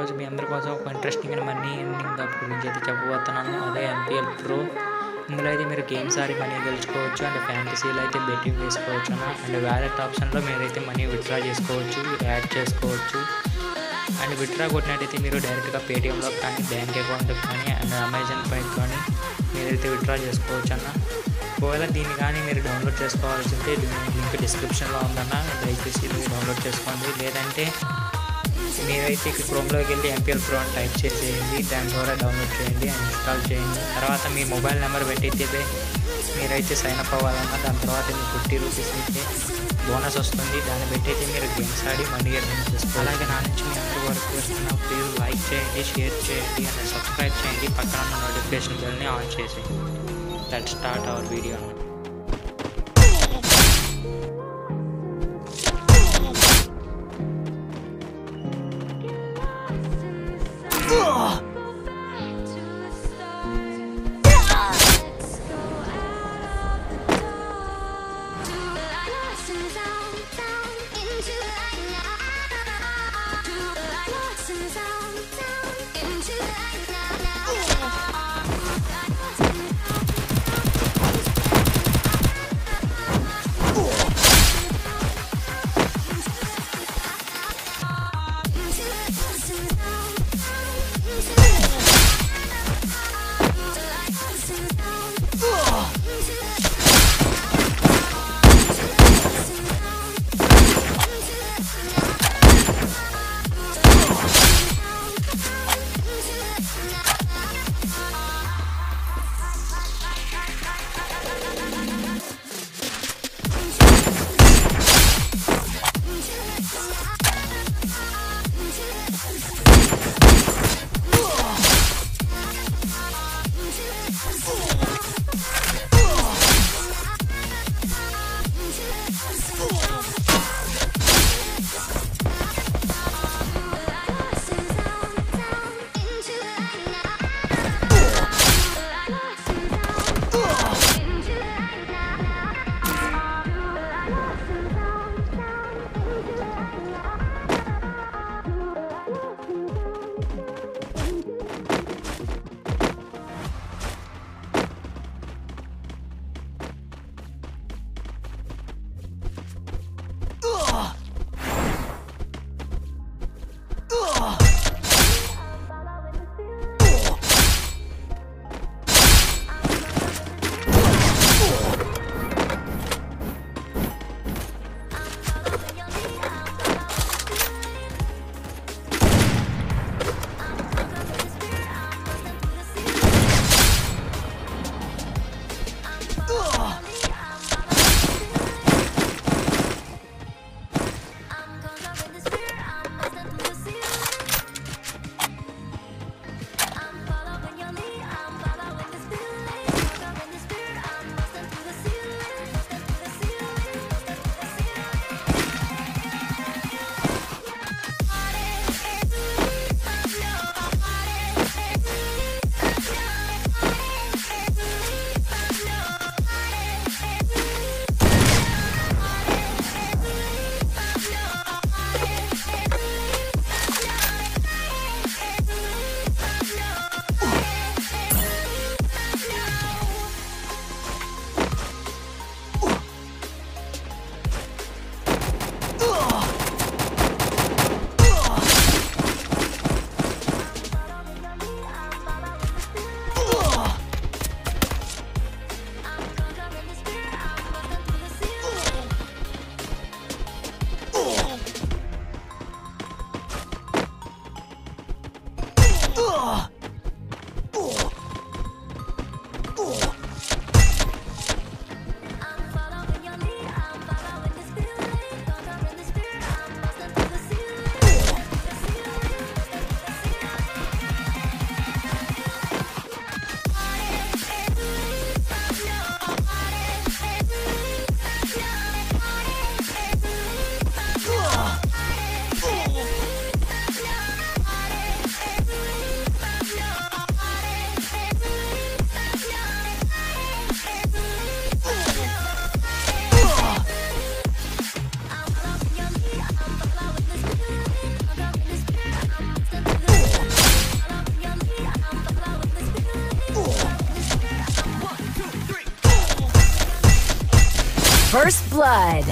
ఈరోజు మీ అందరి కోసం ఒక ఇంట్రెస్టింగ్ అయిన మనీ ఎర్నింగ్ యాప్ గురించి అయితే చెప్పబోతున్నాను అదే ఎంపీఎల్ ప్రో ఇందులో అయితే మీరు గేమ్స్ ఆడి మనీ గెలుచుకోవచ్చు అండ్ ఫ్యాంటసీలో అయితే బెట్టింగ్ వేసుకోవచ్చు అన్న అండ్ వ్యాలెట్ ఆప్షన్లో మీరైతే మనీ విత్డ్రా చేసుకోవచ్చు యాడ్ చేసుకోవచ్చు అండ్ విత్డ్రా కొట్టినట్టయితే మీరు డైరెక్ట్గా పేటిఎంలో కానీ బ్యాంక్ అకౌంట్కి కానీ అండ్ అమెజాన్ పై కానీ మీరైతే విత్డ్రా చేసుకోవచ్చు అన్న ఒకవేళ దీన్ని కానీ మీరు డౌన్లోడ్ చేసుకోవాల్సి ఉంటే లింక్ డిస్క్రిప్షన్లో ఉందన్న దయచేసి డౌన్లోడ్ చేసుకోండి లేదంటే మీరైతే ఇక్కడ క్రోమ్లోకి వెళ్ళి ఎంపీఎల్ ప్రో అని టైప్ చేసేయండి దాని ద్వారా డౌన్లోడ్ చేయండి అండ్ ఇన్స్టాల్ చేయండి తర్వాత మీ మొబైల్ నెంబర్ పెట్టయితే మీరైతే సైన్ అప్ అవ్వాలన్నా దాని తర్వాత మీకు ఫిఫ్టీ రూపీస్ అయితే బోనస్ వస్తుంది దాన్ని పెట్టయితే మీరు గేమ్స్ ఆడి మనీ ఎర్నింగ్ చేసుకోవాలి అలాగే నా నుంచి మీ అందరి వరకు వస్తున్న ప్లీజ్ లైక్ చేయండి షేర్ చేయండి అండ్ సబ్స్క్రైబ్ చేయండి పక్కన ఉన్న నోటిఫికేషన్ బెల్ని ఆన్ చేసేయండి let start our video First blood.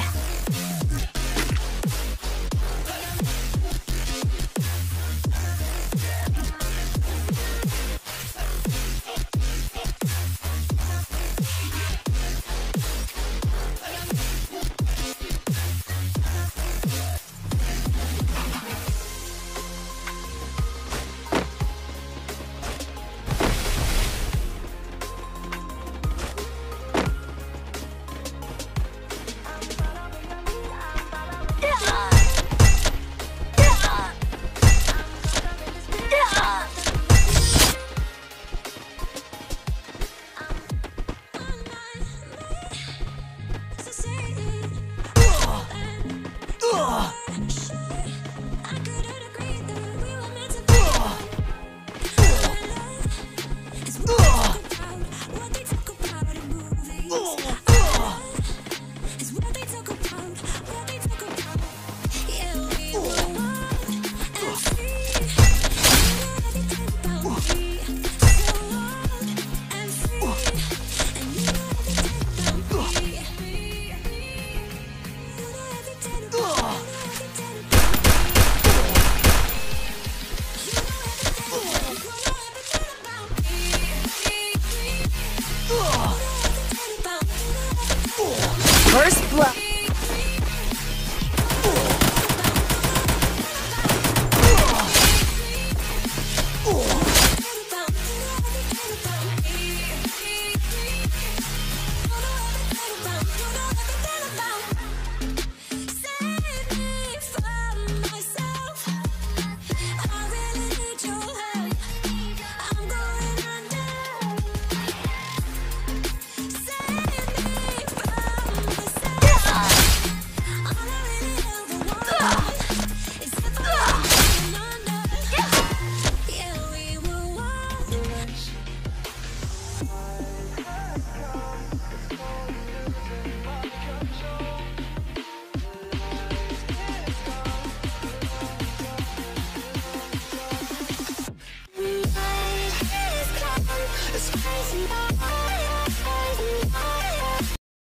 First blood. It's crazy.